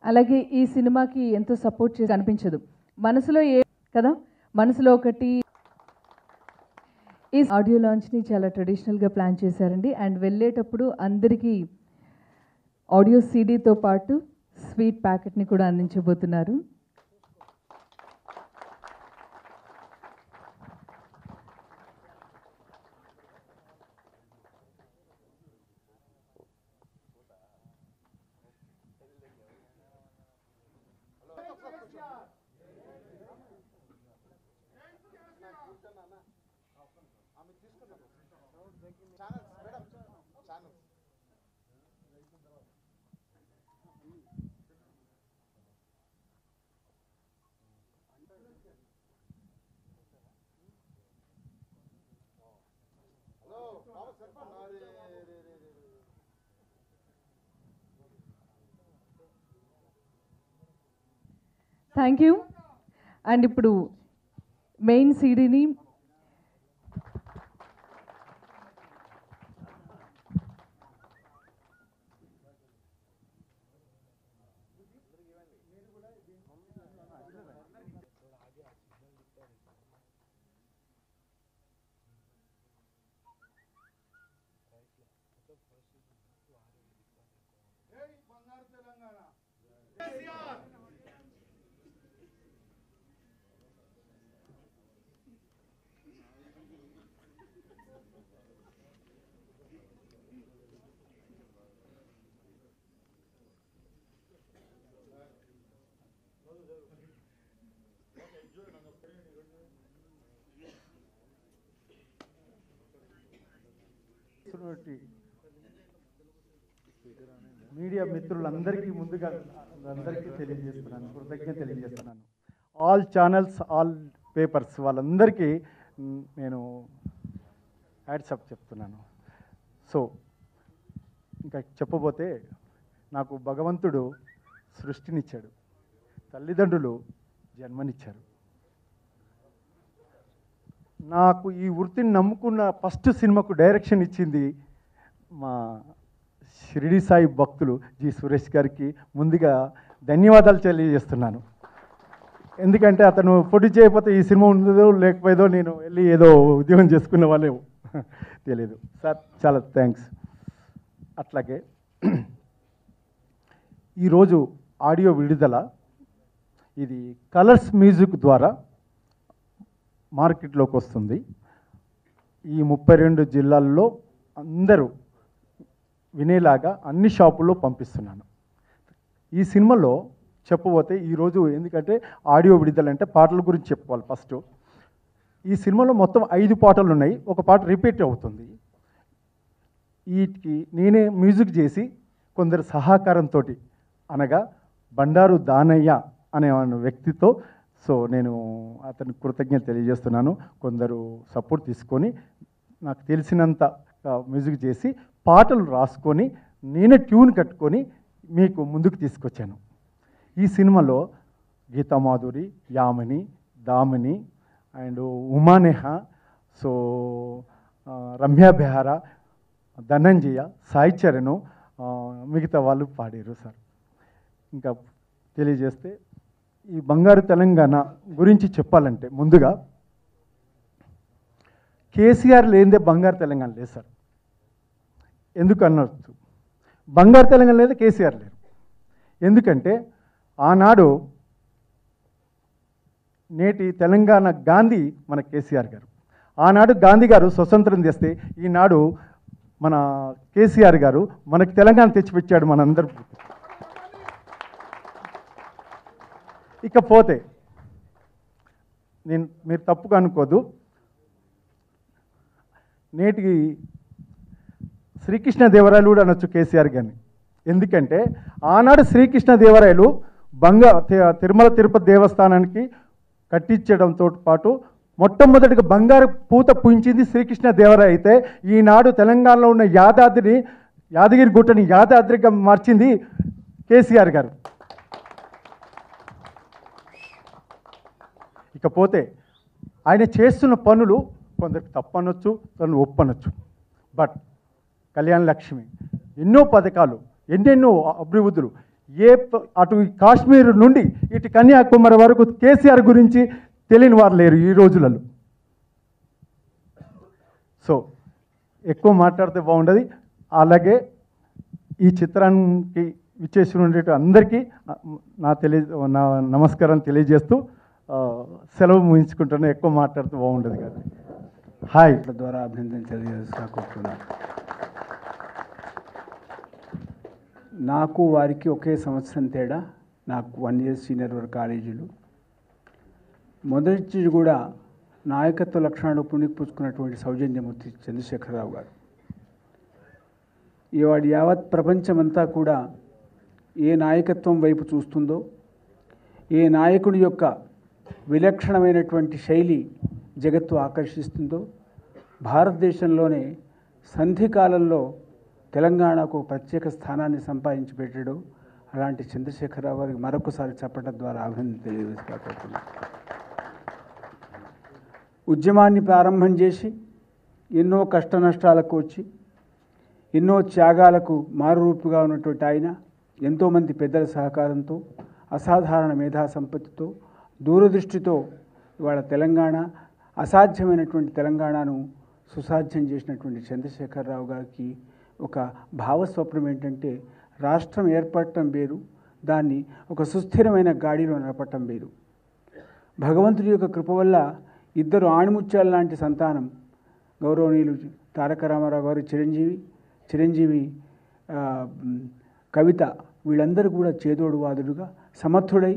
అలాగే ఈ సినిమాకి ఎంతో సపోర్ట్ చేసి అనిపించదు మనసులో ఏ కదా మనసులో ఒకటి ఈ ఆడియో లాంచ్ని చాలా ట్రెడిషనల్గా ప్లాన్ చేశారండి అండ్ వెళ్ళేటప్పుడు అందరికీ ఆడియో సీడీతో పాటు స్వీట్ ప్యాకెట్ని కూడా అందించబోతున్నారు థ్యాంక్ యూ అండ్ ఇప్పుడు మెయిన్ సీడీని చేస్తున్నటువంటి మీడియా మిత్రులందరికీ ముందుగా అందరికీ తెలియజేస్తున్నాను కృతజ్ఞత తెలియజేస్తున్నాను ఆల్ ఛానల్స్ ఆల్ పేపర్స్ వాళ్ళందరికీ మ్, నేను హ్యాట్సప్ చెప్తున్నాను సో ఇంకా చెప్పబోతే నాకు భగవంతుడు సృష్టినిచ్చాడు తల్లిదండ్రులు జన్మనిచ్చారు నాకు ఈ వృత్తిని నమ్ముకున్న ఫస్ట్ సినిమాకు డైరెక్షన్ ఇచ్చింది మా షిరిడి సాయి భక్తులు జి సురేష్ గారికి ముందుగా ధన్యవాదాలు తెలియజేస్తున్నాను ఎందుకంటే అతను పొడి చేయకపోతే ఈ సినిమా ఉందో లేకపోయేదో నేను వెళ్ళి ఏదో ఉద్యోగం చేసుకునే వాళ్ళే తెలియదు సార్ చాలా థ్యాంక్స్ అట్లాగే ఈరోజు ఆడియో విడుదల ఇది కలర్స్ మ్యూజిక్ ద్వారా మార్కెట్లోకి వస్తుంది ఈ ముప్పై రెండు జిల్లాల్లో అందరూ వినేలాగా అన్ని షాపుల్లో పంపిస్తున్నాను ఈ సినిమాలో చెప్పబోతే ఈరోజు ఎందుకంటే ఆడియో విడుదల అంటే పాటల గురించి చెప్పుకోవాలి ఫస్ట్ ఈ సినిమాలో మొత్తం ఐదు పాటలు ఉన్నాయి ఒక పాట రిపీట్ అవుతుంది వీటికి నేనే మ్యూజిక్ చేసి కొందరు సహకారంతో అనగా బండారు దానయ్య అనే వ్యక్తితో సో నేను అతనికి కృతజ్ఞత తెలియజేస్తున్నాను కొందరు సపోర్ట్ తీసుకొని నాకు తెలిసినంత ఆ, మ్యూజిక్ చేసి పాటలు రాసుకొని నేనే ట్యూన్ కట్టుకొని మీకు ముందుకు తీసుకొచ్చాను ఈ సినిమాలో గీతామాధురి యామిని దామిని అండ్ ఉమానేహ సో ఆ, రమ్య బెహారా ధనంజయ సాయి చరణ్ ఆ, మిగతా వాళ్ళు పాడారు సార్ ఇంకా తెలియజేస్తే ఈ బంగారు తెలంగాణ గురించి చెప్పాలంటే ముందుగా కేసీఆర్ లేనిదే బంగారు తెలంగాణ లేదు సార్ ఎందుకు అనొచ్చు బంగారు తెలంగాణ లేదా కేసీఆర్ లేరు ఎందుకంటే ఆనాడు నేటి తెలంగాణ గాంధీ మన కేసీఆర్ గారు ఆనాడు గాంధీ గారు స్వతంత్రం తెస్తే ఈనాడు మన కేసీఆర్ గారు మనకి తెలంగాణ తెచ్చిపెట్టాడు మనందరూ ఇకపోతే నేను మీరు తప్పుగా అనుకోదు నేటికి శ్రీకృష్ణదేవరాయలు కూడా అనొచ్చు కేసీఆర్ గారిని ఎందుకంటే ఆనాడు శ్రీకృష్ణదేవరాయలు బంగా తి- తిరుమల తిరుపతి దేవస్థానానికి కట్టించడంతో పాటు మొట్టమొదటిగా బంగారు పూత పూయించింది శ్రీకృష్ణదేవరాయ అయితే ఈనాడు తెలంగాణలో ఉన్న యాదాద్రిని యాదగిరి గుట్టని యాదాద్రిగా మార్చింది కేసీఆర్ గారు ఇకపోతే ఆయన చేస్తున్న పనులు కొందరికి తప్పనొచ్చు కొందరు ఒప్పనొచ్చు బట్ కళ్యాణ లక్ష్మి ఎన్నో పథకాలు ఎన్నెన్నో అభివృద్ధులు ఏ ప- అటు కాశ్మీర్ నుండి ఇటు కన్యాకుమారి వరకు కేసీఆర్ గురించి తెలియని వారు లేరు ఈ రోజులలో సో ఎక్కువ మాట్లాడితే బాగుండదు అలాగే ఈ చిత్రానికి విచ్చేసి ఉండే అందరికీ నా తెలియ నా నమస్కారం తెలియజేస్తూ ఆ, సెలవు ముగించుకుంటాను ఎక్కువ మాట్లాడితే బాగుండదు కదా హాయ్ ఇట్ల ద్వారా అభినందన తెలియజేసుకుంటున్నాను నాకు వారికి ఒకే సంవత్సరం తేడా నాకు వన్ ఇయర్ సీనియర్ వరకు కాలేజీలు మొదటి నుంచి కూడా నాయకత్వ లక్షణాలు పుణికిపుచ్చుకున్నటువంటి సౌజన్యమూర్తి చంద్రశేఖరరావు గారు ఇవాళ యావత్ ప్రపంచమంతా కూడా ఏ నాయకత్వం వైపు చూస్తుందో ఏ నాయకుడి యొక్క విలక్షణమైనటువంటి శైలి జగత్తు ఆకర్షిస్తుందో భారతదేశంలోనే సంధి కాలంలో తెలంగాణకు ఒక ప్రత్యేక స్థానాన్ని సంపాదించి పెట్టాడు అలాంటి చంద్రశేఖరరావు గారికి మరొకసారి చెప్పడం ద్వారా అభినందన తెలియజేసుకోకపోతున్నాను ఉద్యమాన్ని ప్రారంభం చేసి ఎన్నో కష్ట నష్టాలకు వచ్చి ఎన్నో త్యాగాలకు మారురూపుగా ఉన్నటువంటి ఆయన ఎంతోమంది పెద్దల సహకారంతో అసాధారణ మేధా సంపత్తితో దూరదృష్టితో ఇవాళ తెలంగాణ అసాధ్యమైనటువంటి తెలంగాణను సుసాధ్యం చేసినటువంటి చంద్రశేఖరరావు గారికి ఒక భావస్వప్నం ఏంటంటే రాష్ట్రం ఏర్పడటం వేరు దాన్ని ఒక సుస్థిరమైన గాడిలో నడపటం వేరు భగవంతుడి యొక్క కృప వల్ల ఇద్దరు ఆణిముత్యాల లాంటి సంతానం గౌరవనీయులు తారక రామారావు గారు చిరంజీవి చిరంజీవి ఆ, మ్, కవిత వీళ్ళందరూ కూడా చేదోడు వాదుడుగా సమర్థుడై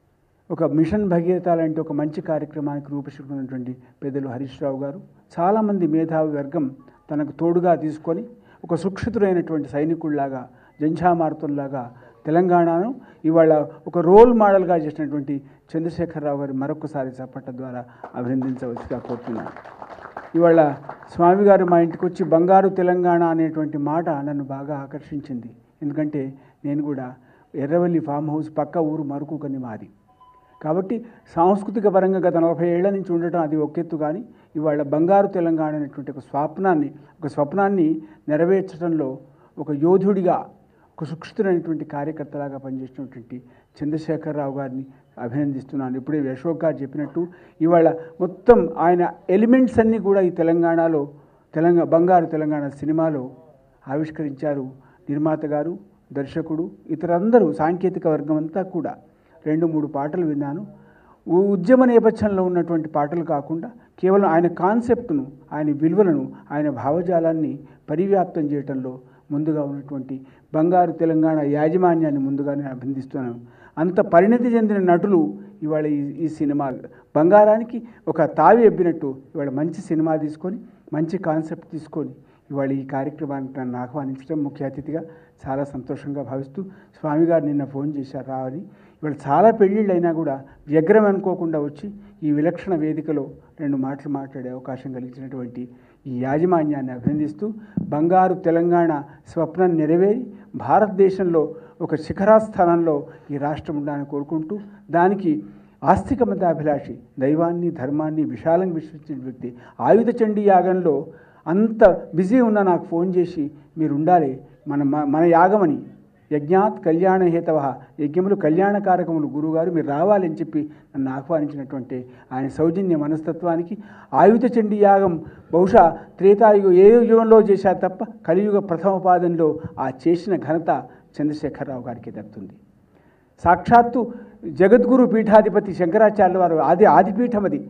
ఒక మిషన్ భగీరథ లాంటి ఒక మంచి కార్యక్రమానికి రూపశిల్పినటువంటి పెద్దలు హరీష్ రావు గారు చాలామంది మేధావి వర్గం తనకు తోడుగా తీసుకొని ఒక సుక్షితుడైనటువంటి సైనికుడిలాగా జంఝామారుతుల్లాగా తెలంగాణను ఇవాళ ఒక రోల్ మోడల్గా చేసినటువంటి చంద్రశేఖరరావు గారి మరొకసారి చప్పట్ల ద్వారా అభినందించవలసిగా కోరుతున్నాను ఇవాళ స్వామి గారు మా ఇంటికి వచ్చి బంగారు తెలంగాణ అనేటువంటి మాట నన్ను బాగా ఆకర్షించింది ఎందుకంటే నేను కూడా ఎర్రవల్లి ఫామ్ హౌస్ పక్క ఊరు మరుకుకని మాది కాబట్టి సాంస్కృతిక పరంగా గత నలభై ఏళ్ల నుంచి ఉండటం అది ఒక ఎత్తు కానీ ఇవాళ బంగారు తెలంగాణ అనేటువంటి ఒక స్వప్నాన్ని ఒక స్వప్నాన్ని నెరవేర్చడంలో ఒక యోధుడిగా ఒక సుక్షితుడైనటువంటి కార్యకర్తలాగా పనిచేసినటువంటి చంద్రశేఖరరావు గారిని అభినందిస్తున్నాను ఇప్పుడే అశోక్ గారు చెప్పినట్టు ఇవాళ మొత్తం ఆయన ఎలిమెంట్స్ అన్నీ కూడా ఈ తెలంగాణలో తెలంగాణ బంగారు తెలంగాణ సినిమాలో ఆవిష్కరించారు నిర్మాత గారు దర్శకుడు ఇతరందరూ సాంకేతిక వర్గం అంతా కూడా రెండు మూడు పాటలు విన్నాను ఉ- ఉద్యమ నేపథ్యంలో ఉన్నటువంటి పాటలు కాకుండా కేవలం ఆయన కాన్సెప్ట్ను ఆయన విలువలను ఆయన భావజాలాన్ని పరివ్యాప్తం చేయటంలో ముందుగా ఉన్నటువంటి బంగారు తెలంగాణ యాజమాన్యాన్ని ముందుగా నేను అభినందిస్తున్నాను అంత పరిణతి చెందిన నటులు ఇవాళ ఈ ఈ సినిమా బంగారానికి ఒక తావి ఎబ్బినట్టు ఇవాళ మంచి సినిమా తీసుకొని మంచి కాన్సెప్ట్ తీసుకొని ఇవాళ ఈ కార్యక్రమానికి నన్ను ఆహ్వానించడం ముఖ్య అతిథిగా చాలా సంతోషంగా భావిస్తూ స్వామి గారు నిన్న ఫోన్ చేశారు రావని ఇవాళ చాలా పెళ్ళిళ్ళు అయినా కూడా వ్యగ్రం అనుకోకుండా వచ్చి ఈ విలక్షణ వేదికలో రెండు మాటలు మాట్లాడే అవకాశం కలిగించినటువంటి ఈ యాజమాన్యాన్ని అభినందిస్తూ బంగారు తెలంగాణ స్వప్నం నెరవేరి భారతదేశంలో ఒక శిఖరాస్థానంలో ఈ రాష్ట్రం ఉండాలని కోరుకుంటూ దానికి ఆస్తిక మతాభిలాషి దైవాన్ని ధర్మాన్ని విశాలంగా విశ్వసించిన వ్యక్తి ఆయుధ చండీ యాగంలో అంత బిజీ ఉన్న నాకు ఫోన్ చేసి మీరు ఉండాలి మన మ- మన యాగమని యజ్ఞాత్ కళ్యాణ హేతవ యజ్ఞములు కళ్యాణకారకములు గురువుగారు మీరు రావాలని చెప్పి నన్ను ఆహ్వానించినటువంటి ఆయన సౌజన్య మనస్తత్వానికి ఆయుధ చండీ యాగం బహుశా త్రేతాయుగ ఏ యుగంలో చేశారు తప్ప కలియుగ ప్రథమ పాదంలో ఆ చేసిన ఘనత చంద్రశేఖరరావు గారికి దక్కుతుంది సాక్షాత్తు జగద్గురు పీఠాధిపతి శంకరాచార్యుల వారు ఆది ఆదిపీఠం అది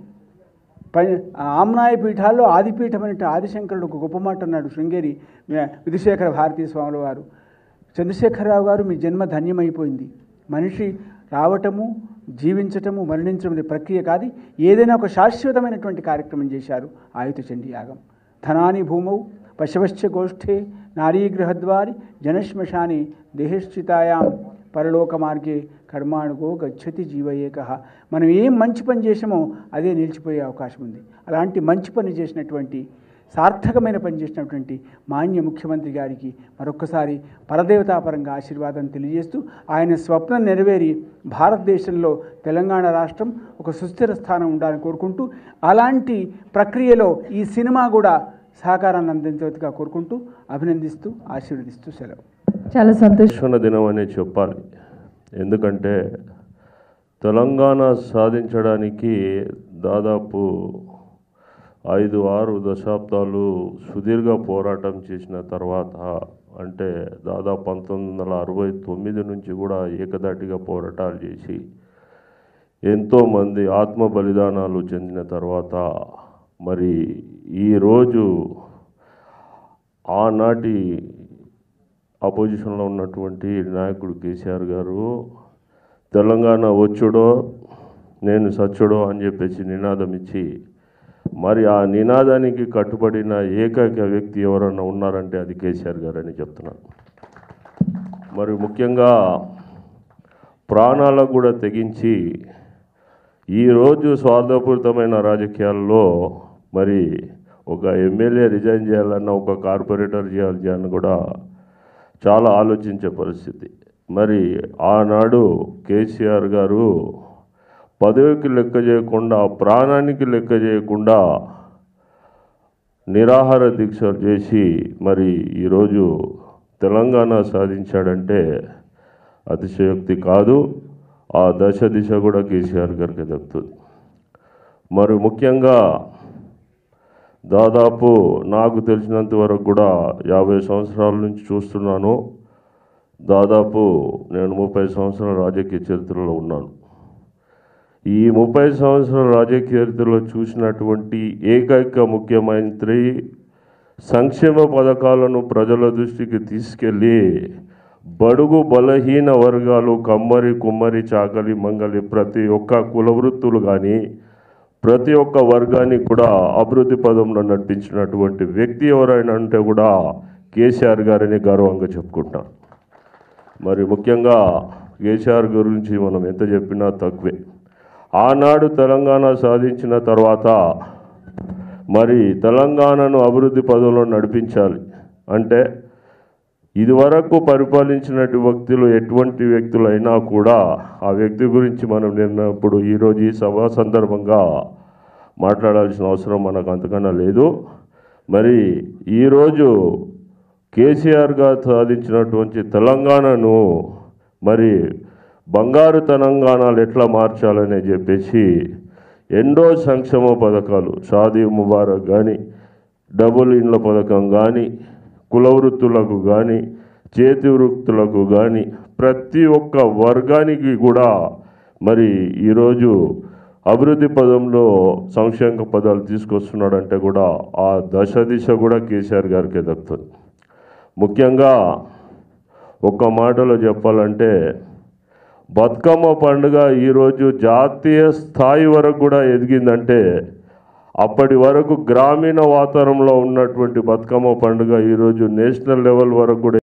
ప- ఆమ్నాయ పీఠాల్లో ఆదిపీఠం అంటే ఆదిశంకరుడు ఒక గొప్ప మాట అన్నాడు శృంగేరి మే- విధుశేఖర భారతీయ స్వాముల వారు చంద్రశేఖరరావు గారు మీ జన్మ ధన్యమైపోయింది మనిషి రావటము జీవించటము మరణించడం అనే ప్రక్రియ కాదు ఏదైనా ఒక శాశ్వతమైనటువంటి కార్యక్రమం చేశారు ఆయుధ చండీ యాగం ధనాని భూమౌ పశవశ్చ గోష్ఠే నారీగృహద్వారి జనశ్మశాని దేహశ్చితాయాం పరలోక మార్గే కర్మాణుగో గచ్చతి జీవయేక మనం ఏం మంచి పని చేసామో అదే నిలిచిపోయే అవకాశం ఉంది అలాంటి మంచి పని చేసినటువంటి సార్థకమైన పని చేసినటువంటి మాన్య ముఖ్యమంత్రి గారికి మరొక్కసారి పరదేవతాపరంగా ఆశీర్వాదం తెలియజేస్తూ ఆయన స్వప్నం నెరవేరి భారతదేశంలో తెలంగాణ రాష్ట్రం ఒక సుస్థిర స్థానం ఉండాలని కోరుకుంటూ అలాంటి ప్రక్రియలో ఈ సినిమా కూడా సహకారాన్ని అందించవచ్చుగా కోరుకుంటూ అభినందిస్తూ ఆశీర్వదిస్తూ సెలవు చాలా సంతోషం విశ్వన దినం అనే చెప్పాలి ఎందుకంటే తెలంగాణ సాధించడానికి దాదాపు ఐదు ఆరు దశాబ్దాలు సుదీర్ఘ పోరాటం చేసిన తర్వాత అంటే దాదాపు పంతొమ్మిది వందల అరవై తొమ్మిది నుంచి కూడా ఏకదాటిగా పోరాటాలు చేసి ఎంతోమంది ఆత్మ బలిదానాలు చెందిన తర్వాత మరి ఈరోజు ఆనాటి ఆపోజిషన్లో ఉన్నటువంటి నాయకుడు కేసీఆర్ గారు తెలంగాణ వచ్చుడో నేను సచ్చుడో అని చెప్పేసి నినాదం ఇచ్చి మరి ఆ నినాదానికి కట్టుబడిన ఏకైక వ్యక్తి ఎవరన్నా ఉన్నారంటే అది కేసీఆర్ గారు అని చెప్తున్నాను మరి ముఖ్యంగా ప్రాణాలకు కూడా తెగించి ఈరోజు స్వార్థపూరితమైన రాజకీయాల్లో మరి ఒక ఎమ్మెల్యే రిజైన్ చేయాలన్నా ఒక కార్పొరేటర్ చేయాలి అని కూడా చాలా ఆలోచించే పరిస్థితి మరి ఆనాడు కేసీఆర్ గారు పదవికి లెక్క చేయకుండా ప్రాణానికి లెక్క చేయకుండా నిరాహార దీక్షలు చేసి మరి ఈరోజు తెలంగాణ సాధించాడంటే అతిశయోక్తి కాదు ఆ దశ దిశ కూడా కేసీఆర్ గారికి దక్కుతుంది మరి ముఖ్యంగా దాదాపు నాకు తెలిసినంత వరకు కూడా యాభై సంవత్సరాల నుంచి చూస్తున్నాను దాదాపు నేను ముప్పై సంవత్సరాల రాజకీయ చరిత్రలో ఉన్నాను ఈ ముప్పై సంవత్సరాల రాజకీయ చరిత్రలో చూసినటువంటి ఏకైక ముఖ్యమంత్రి సంక్షేమ పథకాలను ప్రజల దృష్టికి తీసుకెళ్ళి బడుగు బలహీన వర్గాలు కమ్మరి కుమ్మరి చాకలి మంగలి ప్రతి ఒక్క కులవృత్తులు కానీ ప్రతి ఒక్క వర్గానికి కూడా అభివృద్ధి పదంలో నడిపించినటువంటి వ్యక్తి ఎవరైనా అంటే కూడా కేసీఆర్ గారిని గర్వంగా చెప్పుకుంటాం మరి ముఖ్యంగా కేసీఆర్ గురించి మనం ఎంత చెప్పినా తక్కువే ఆనాడు తెలంగాణ సాధించిన తర్వాత మరి తెలంగాణను అభివృద్ధి పదంలో నడిపించాలి అంటే ఇదివరకు పరిపాలించినటు వ్యక్తులు ఎటువంటి వ్యక్తులైనా కూడా ఆ వ్యక్తి గురించి మనం నిన్నప్పుడు ఈరోజు ఈ సభా సందర్భంగా మాట్లాడాల్సిన అవసరం మనకు అంతకన్నా లేదు మరి ఈరోజు కేసీఆర్ గారు సాధించినటువంటి తెలంగాణను మరి బంగారు తెలంగాణలు ఎట్లా మార్చాలని చెప్పేసి ఎన్నో సంక్షేమ పథకాలు షాదీ ముబారక్ కానీ డబుల్ ఇండ్ల పథకం కానీ కుల వృత్తులకు కానీ చేతి వృత్తులకు కానీ ప్రతి ఒక్క వర్గానికి కూడా మరి ఈరోజు అభివృద్ధి పదంలో సంక్షేమ పదాలు తీసుకొస్తున్నాడంటే కూడా ఆ దశ దిశ కూడా కేసీఆర్ గారికి దక్కుతుంది ముఖ్యంగా ఒక్క మాటలో చెప్పాలంటే బతుకమ్మ పండుగ ఈరోజు జాతీయ స్థాయి వరకు కూడా ఎదిగిందంటే అప్పటి వరకు గ్రామీణ వాతావరణంలో ఉన్నటువంటి బతుకమ్మ పండుగ ఈరోజు నేషనల్ లెవెల్ వరకు కూడా